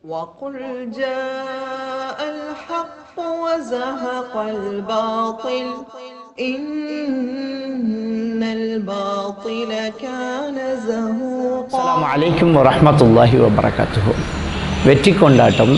وقل جاء الحق وزهق الباطل إن الباطل كان زهوقا அஸ்ஸலாமு அலைக்கும் வரஹ்மத்துல்லாஹி வபரகாத்துஹு வெற்றி கொண்டாட்டம்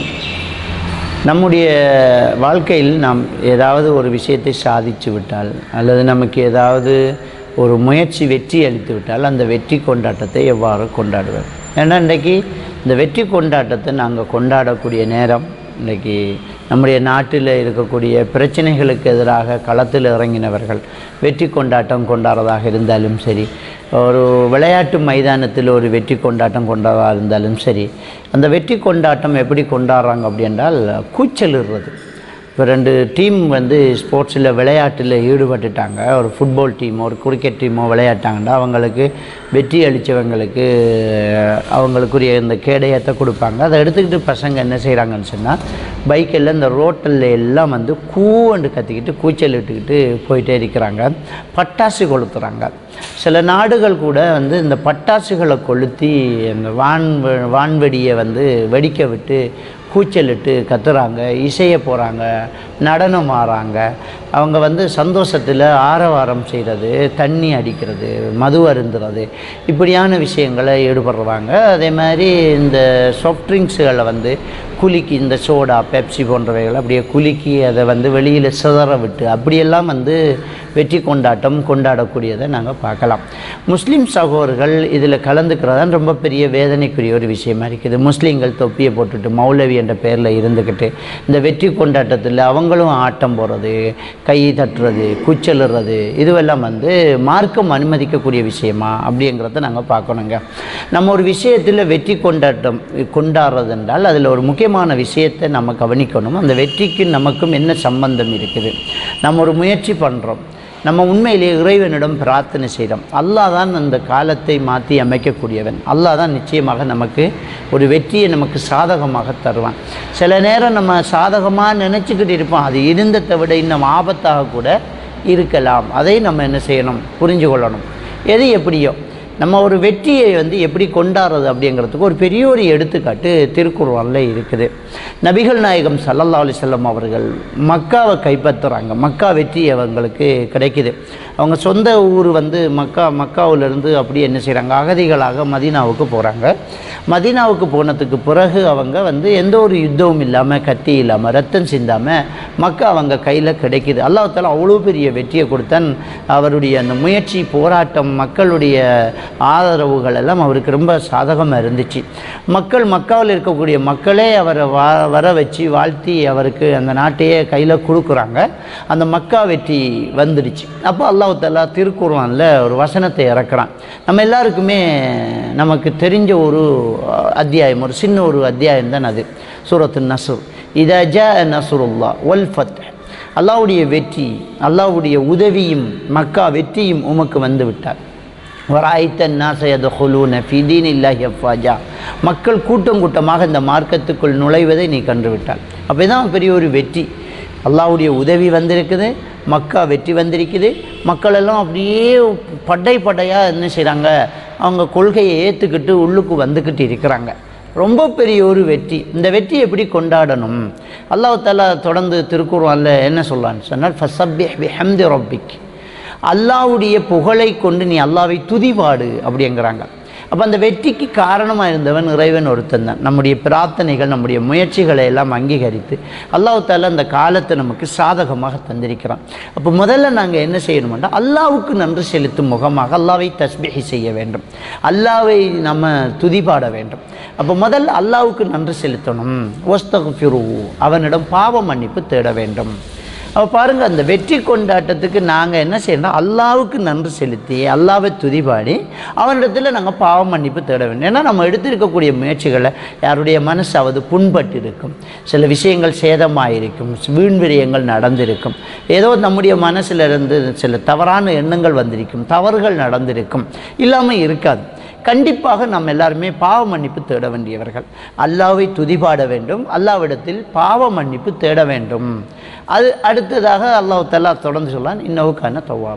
நம்முடைய வாழ்க்கையில் நாம் ஏதாவது ஒரு விஷயத்தை சாதித்து விட்டால் அல்லது நமக்கு ஏதாவது ஒரு முயற்சி வெற்றி அளித்து விட்டால் அந்த வெற்றி கொண்டாட்டத்தை எவ்வாறு கொண்டாடுவது ஏன்னா இன்றைக்கி இந்த வெற்றி கொண்டாட்டத்தை நாங்கள் கொண்டாடக்கூடிய நேரம் இன்றைக்கி நம்முடைய நாட்டில் இருக்கக்கூடிய பிரச்சனைகளுக்கு எதிராக களத்தில் இறங்கினவர்கள் வெற்றி கொண்டாட்டம் கொண்டாடுறதாக இருந்தாலும் சரி ஒரு விளையாட்டு மைதானத்தில் ஒரு வெற்றி கொண்டாட்டம் கொண்டாடுறதா இருந்தாலும் சரி அந்த வெற்றி கொண்டாட்டம் எப்படி கொண்டாடுறாங்க அப்படி என்றால் கூச்சலிடுறது இப்போ ரெண்டு டீம் வந்து ஸ்போர்ட்ஸில் விளையாட்டில் ஈடுபட்டுட்டாங்க ஒரு ஃபுட்பால் டீமோ ஒரு கிரிக்கெட் டீமோ விளையாட்டாங்கன்னா அவங்களுக்கு வெற்றி அளித்தவங்களுக்கு அவங்களுக்குரிய இந்த கேடயத்தை கொடுப்பாங்க அதை எடுத்துக்கிட்டு பசங்க என்ன செய்கிறாங்கன்னு சொன்னால் பைக்கில் இந்த ரோட்டில் எல்லாம் வந்து கூவண்டு கத்திக்கிட்டு கூச்சல் இட்டுக்கிட்டு போயிட்டே இருக்கிறாங்க பட்டாசு கொளுத்துறாங்க சில நாடுகள் கூட வந்து இந்த பட்டாசுகளை கொளுத்தி அந்த வான் வான்வெடியை வந்து வெடிக்க விட்டு கூச்சலிட்டு கத்துறாங்க இசைய போகிறாங்க நடனம் ஆடுறாங்க அவங்க வந்து சந்தோஷத்தில் ஆரவாரம் செய்கிறது தண்ணி அடிக்கிறது மது அருந்துறது இப்படியான விஷயங்களை ஈடுபடுறாங்க அதே மாதிரி இந்த சாஃப்ட் ட்ரிங்க்ஸுகளை வந்து குலுக்கி இந்த சோடா பெப்சி போன்றவைகளை அப்படியே குலுக்கி அதை வந்து வெளியில் சிதற விட்டு அப்படியெல்லாம் வந்து வெற்றி கொண்டாட்டம் கொண்டாடக்கூடியதை நாங்கள் பார்க்கலாம் முஸ்லீம் சகோதரர்கள் இதில் கலந்துக்கிறதான் ரொம்ப பெரிய வேதனைக்குரிய ஒரு விஷயமா இருக்குது முஸ்லீம்கள் தொப்பியை போட்டுட்டு மௌலவி என்ற பேரில் இருந்துக்கிட்டு இந்த வெற்றி கொண்டாட்டத்தில் அவங்களும் ஆட்டம் போடுறது கை தட்டுறது கூச்சலிடுறது இதுவெல்லாம் வந்து மார்க்கம் அனுமதிக்கக்கூடிய விஷயமா அப்படிங்கிறத நாங்கள் பார்க்கணுங்க நம்ம ஒரு விஷயத்தில் வெற்றி கொண்டாட்டம் கொண்டாடுறது என்றால் அதில் ஒரு முக்கியமான விஷயத்தை நம்ம கவனிக்கணும் அந்த வெற்றிக்கு நமக்கும் என்ன சம்பந்தம் இருக்குது நம்ம ஒரு முயற்சி பண்ணுறோம் நம்ம உண்மையிலேயே இறைவனிடம் பிரார்த்தனை செய்கிறோம் அல்லாஹ் தான் அந்த காலத்தை மாற்றி அமைக்கக்கூடியவன் அல்லாஹ் தான் நிச்சயமாக நமக்கு ஒரு வெற்றியை நமக்கு சாதகமாக தருவான் சில நேரம் நம்ம சாதகமாக நினச்சிக்கிட்டு இருப்போம் அது இருந்ததை விட இன்னும் ஆபத்தாக கூட இருக்கலாம் அதை நம்ம என்ன செய்யணும் புரிஞ்சு கொள்ளணும் எது எப்படியோ நம்ம ஒரு வெற்றியை வந்து எப்படி கொண்டாடுறது அப்படிங்கிறதுக்கு ஒரு பெரிய ஒரு எடுத்துக்காட்டு திருக்குறளில் இருக்குது நபிகள் நாயகம் சல்லல்லா அலிசல்லம் அவர்கள் மக்காவை கைப்பற்றுறாங்க மக்கா வெற்றி அவங்களுக்கு கிடைக்குது அவங்க சொந்த ஊர் வந்து மக்கா மக்காவிலேருந்து அப்படியே என்ன செய்கிறாங்க அகதிகளாக மதீனாவுக்கு போகிறாங்க மதீனாவுக்கு போனதுக்கு பிறகு அவங்க வந்து எந்த ஒரு யுத்தமும் இல்லாமல் கத்தி இல்லாமல் ரத்தம் சிந்தாமல் மக்கா அவங்க கையில் கிடைக்குது அல்லாஹால அவ்வளோ பெரிய வெற்றியை கொடுத்தான் அவருடைய அந்த முயற்சி போராட்டம் மக்களுடைய ஆதரவுகள் எல்லாம் அவருக்கு ரொம்ப சாதகமாக இருந்துச்சு மக்கள் மக்காவில் இருக்கக்கூடிய மக்களே அவரை வா வர வச்சு வாழ்த்தி அவருக்கு அந்த நாட்டையே கையில் கொடுக்குறாங்க அந்த மக்கா வெற்றி வந்துடுச்சு அப்போ அல்லாஹ் தாலா திருக்குறானில் ஒரு வசனத்தை இறக்குறான் நம்ம எல்லாருக்குமே நமக்கு தெரிஞ்ச ஒரு அத்தியாயம் ஒரு சின்ன ஒரு அத்தியாயம் தான் அது சூரத்து நசுர் இதா ஜ நசுருல்லா ஒல் ஃபத் அல்லாவுடைய வெற்றி அல்லாவுடைய உதவியும் மக்கா வெற்றியும் உமக்கு வந்து விட்டார் வராய்த்தன் நாசயத ஹுலூன ஃபிதீன் இல்லாஹி அஃபாஜா மக்கள் கூட்டம் கூட்டமாக இந்த மார்க்கத்துக்குள் நுழைவதை நீ கண்டுவிட்டால் அப்போ தான் பெரிய ஒரு வெற்றி அல்லாவுடைய உதவி வந்திருக்குது மக்கா வெற்றி வந்திருக்குது மக்கள் எல்லாம் அப்படியே படை படையாக என்ன செய்கிறாங்க அவங்க கொள்கையை ஏற்றுக்கிட்டு உள்ளுக்கு வந்துக்கிட்டு இருக்கிறாங்க ரொம்ப பெரிய ஒரு வெற்றி இந்த வெற்றி எப்படி கொண்டாடணும் அல்லாஹ் தாலா தொடர்ந்து திருக்குறளில் என்ன சொல்லான்னு சொன்னால் ஃபசப்பி ஹம்தி ரொப்பிக் அல்லாவுடைய புகழை கொண்டு நீ அல்லாவை துதிபாடு அப்படிங்கிறாங்க அப்போ அந்த வெற்றிக்கு காரணமாக இருந்தவன் இறைவன் ஒருத்தன் தான் நம்முடைய பிரார்த்தனைகள் நம்முடைய முயற்சிகளை எல்லாம் அங்கீகரித்து அல்லாஹ் தாலா அந்த காலத்தை நமக்கு சாதகமாக தந்திருக்கிறான் அப்போ முதல்ல நாங்கள் என்ன செய்யணும்னா அல்லாவுக்கு நன்றி செலுத்தும் முகமாக அல்லாவை தஸ்பிஹி செய்ய வேண்டும் அல்லாவை நம்ம துதிபாட வேண்டும் அப்போ முதல்ல அல்லாவுக்கு நன்றி செலுத்தணும் ஒஸ்தகுஃபிரு அவனிடம் பாவ மன்னிப்பு தேட வேண்டும் அப்போ பாருங்கள் அந்த வெற்றி கொண்டாட்டத்துக்கு நாங்கள் என்ன செய்யணும் அல்லாவுக்கு நன்றி செலுத்தி அல்லாவை துதிபாடி அவனிடத்தில் நாங்கள் பாவ மன்னிப்பு தேட வேண்டும் ஏன்னா நம்ம எடுத்திருக்கக்கூடிய முயற்சிகளை யாருடைய மனசாவது புண்பட்டு இருக்கும் சில விஷயங்கள் சேதமாயிருக்கும் வீண் விரயங்கள் நடந்திருக்கும் ஏதோ நம்முடைய மனசில் இருந்து சில தவறான எண்ணங்கள் வந்திருக்கும் தவறுகள் நடந்திருக்கும் இல்லாமல் இருக்காது கண்டிப்பாக நாம் எல்லாருமே பாவ மன்னிப்பு தேட வேண்டியவர்கள் அல்லாவை துதிபாட வேண்டும் அல்லாவிடத்தில் பாவ மன்னிப்பு தேட வேண்டும் அது அடுத்ததாக அல்லாஹ் தலா தொடர்ந்து சொல்லான் இன்னவுக்கான தவாபா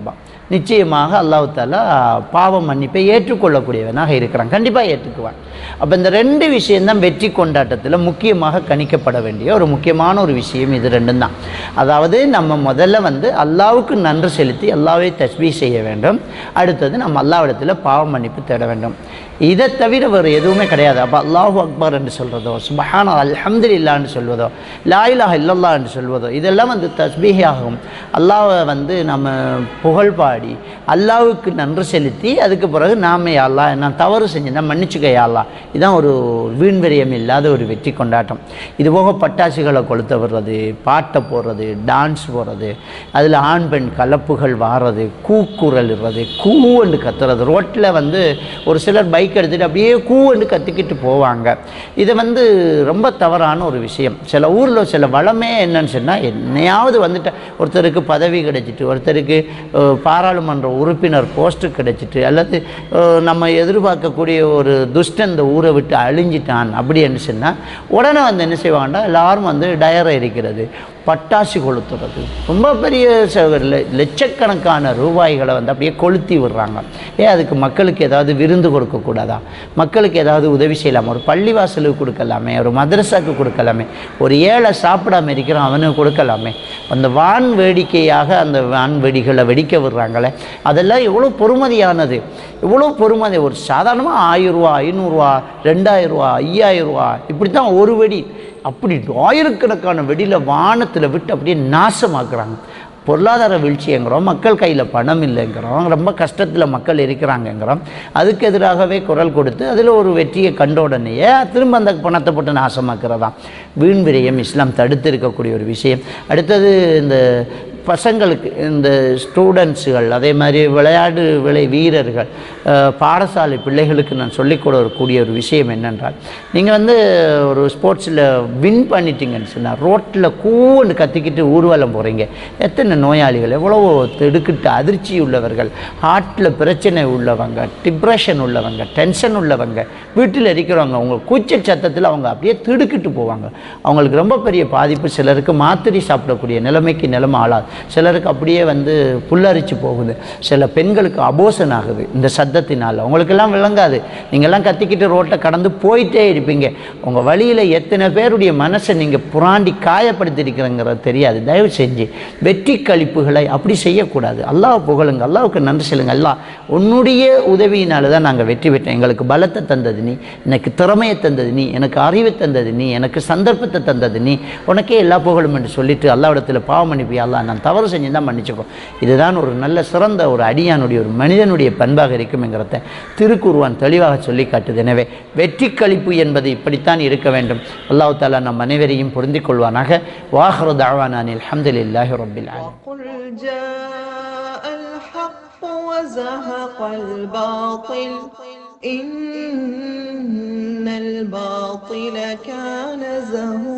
நிச்சயமாக அல்லாஹ் தாலா பாவ மன்னிப்பை ஏற்றுக்கொள்ளக்கூடியவனாக இருக்கிறான் கண்டிப்பாக ஏற்றுக்குவான் அப்போ இந்த ரெண்டு விஷயம்தான் வெற்றி கொண்டாட்டத்தில் முக்கியமாக கணிக்கப்பட வேண்டிய ஒரு முக்கியமான ஒரு விஷயம் இது ரெண்டும் தான் அதாவது நம்ம முதல்ல வந்து அல்லாவுக்கு நன்றி செலுத்தி அல்லாவை தஸ்பீ செய்ய வேண்டும் அடுத்தது நம்ம அல்லாவிடத்தில் பாவ மன்னிப்பு தேட வேண்டும் இதை தவிர வேறு எதுவுமே கிடையாது அப்போ அல்லாஹு அக்பர் என்று சொல்கிறதோ சுபஹான அல்ஹம்துலில்லான்னு சொல்வதோ லாயிலாக இல்லல்லா என்று சொல்வதோ இதெல்லாம் வந்து தஸ்பீஹாகும் அல்லாவை வந்து நம்ம புகழ் பாடி அல்லாவுக்கு நன்றி செலுத்தி அதுக்கு பிறகு நாம யாழ்லா நான் தவறு செஞ்சேன்னா மன்னிச்சுக்க யாழ்லா இதுதான் ஒரு வீண்விரயம் இல்லாத ஒரு வெற்றி கொண்டாட்டம் இது போக பட்டாசுகளை கொளுத்த விடுறது பாட்டை போடுறது டான்ஸ் போடுறது அதில் ஆண் பெண் கலப்புகள் வாடுறது கூக்குரல் இடுறது கூவண்டு கத்துறது ரோட்டில் வந்து ஒரு சிலர் பைக் எடுத்துகிட்டு அப்படியே கூவண்டு கத்திக்கிட்டு போவாங்க இது வந்து ரொம்ப தவறான ஒரு விஷயம் சில ஊரில் சில வளமே என்னன்னு சொன்னால் என்னையாவது வந்துட்டு ஒருத்தருக்கு பதவி கிடைச்சிட்டு ஒருத்தருக்கு அஹ், பாராளுமன்ற உறுப்பினர் போஸ்ட்டு கிடைச்சிட்டு அல்லது அஹ், நம்ம எதிர்பார்க்கக்கூடிய ஒரு துஷ்டன் இந்த ஊரை விட்டு அழிஞ்சிட்டான் அப்படி என்று சொன்னால் உடனே வந்து என்ன செய்வாங்கன்னா எல்லாரும் வந்து டயரை இருக்கிறது பட்டாசு கொளுத்துறது ரொம்ப பெரிய ச- லெ- லட்சக்கணக்கான ரூபாய்களை வந்து அப்படியே கொளுத்தி விடுறாங்க ஏன் அதுக்கு மக்களுக்கு ஏதாவது விருந்து கொடுக்கக்கூடாதா மக்களுக்கு ஏதாவது உதவி செய்யலாமா ஒரு பள்ளிவாசலுக்கு கொடுக்கலாமே ஒரு மதரசாக்கு கொடுக்கலாமே ஒரு ஏழை சாப்பிடாம இருக்கிறான் அவனுக்கு கொடுக்கலாமே அந்த வான் வேடிக்கையாக அந்த வான் வெடிகளை வெடிக்க விடுறாங்களே அதெல்லாம் எவ்வளோ பொறுமதியானது எவ்வளோ பொறுமதி ஒரு சாதாரணமாக ஆயிரரூவா ஐநூறுரூவா ரெண்டாயிரரூவா ஐயாயிரரூவா இப்படி தான் ஒரு வெடி அப்படி ஆயிரக்கணக்கான வெடியில் வானத்தில் விட்டு அப்படியே நாசமாக்குறாங்க பொருளாதார வீழ்ச்சிங்கிறோம் மக்கள் கையில் பணம் இல்லைங்கிறோம் ரொம்ப கஷ்டத்தில் மக்கள் இருக்கிறாங்கங்கிறோம் அதுக்கு எதிராகவே குரல் கொடுத்து அதில் ஒரு வெற்றியை கண்ட உடனேயே திரும்ப அந்த பணத்தை போட்டு நாசமாக்குறதாம் வீண் விரயம் இஸ்லாம் தடுத்து இருக்கக்கூடிய ஒரு விஷயம் அடுத்தது இந்த பசங்களுக்கு இந்த ஸ்டூடெண்ட்ஸுகள் அதே மாதிரி விளையாடு விளை வீரர்கள் அஹ், பாடசாலை பிள்ளைகளுக்கு நான் சொல்லிக் கொடுக்கக்கூடிய ஒரு விஷயம் என்னென்றால் நீங்கள் வந்து ஒரு ஸ்போர்ட்ஸில் வின் பண்ணிட்டீங்கன்னு சொன்னால் ரோட்டில் கூவன்னு கத்திக்கிட்டு ஊர்வலம் போகிறீங்க எத்தனை நோயாளிகள் எவ்வளவோ திடுக்கிட்டு அதிர்ச்சி உள்ளவர்கள் ஹார்ட்டில் பிரச்சனை உள்ளவங்க டிப்ரெஷன் உள்ளவங்க டென்ஷன் உள்ளவங்க வீட்டில் இருக்கிறவங்க அவங்க கூச்சல் சத்தத்தில் அவங்க அப்படியே திடுக்கிட்டு போவாங்க அவங்களுக்கு ரொம்ப பெரிய பாதிப்பு சிலருக்கு மாத்திரை சாப்பிடக்கூடிய நிலைமைக்கு நிலைமை ஆளாது சிலருக்கு அப்படியே வந்து புல்லரிச்சு போகுது சில பெண்களுக்கு அபோசன் ஆகுது இந்த சத்தத்தினால் அவங்களுக்கெல்லாம் விளங்காது நீங்கள்லாம் கத்திக்கிட்டு ரோட்டை கடந்து போயிட்டே இருப்பீங்க உங்கள் வழியில் எத்தனை பேருடைய மனசை நீங்கள் புராண்டி காயப்படுத்திருக்கிறங்கிறது தெரியாது தயவு செஞ்சு வெற்றி கழிப்புகளை அப்படி செய்யக்கூடாது அல்லாஹ் புகழுங்க அல்லாவுக்கு நன்றி சொல்லுங்க அல்லாஹ் உன்னுடைய உதவியினால தான் நாங்கள் வெற்றி பெற்றோம் எங்களுக்கு பலத்தை தந்தது நீ எனக்கு திறமையை தந்தது நீ எனக்கு அறிவை தந்தது நீ எனக்கு சந்தர்ப்பத்தை தந்தது நீ உனக்கே எல்லா புகழும் என்று சொல்லிட்டு அல்லாவிடத்தில் பாவம் மன்னிப்பு அல்லாஹ் நான் தவறு செஞ்சு தான் மன்னிச்சுக்கோ இதுதான் ஒரு நல்ல சிறந்த ஒரு அடியானுடைய ஒரு மனிதனுடைய பண்பாக இருக்கும்ங்கிறத திருக்குருவான் தெளிவாக சொல்லி காட்டுது எனவே வெற்றி கழிப்பு என்பது இப்படித்தான் இருக்க வேண்டும் அல்லாஹ் தாலா நம் அனைவரையும் பொருந்திக் கொள்வானாக வாஹரு தாவானான் அல்ஹம்துலில்லாஹி ரபில் ஆலமீன் وقل جاء الحق وزهق الباطل إن الباطل كان زهوقا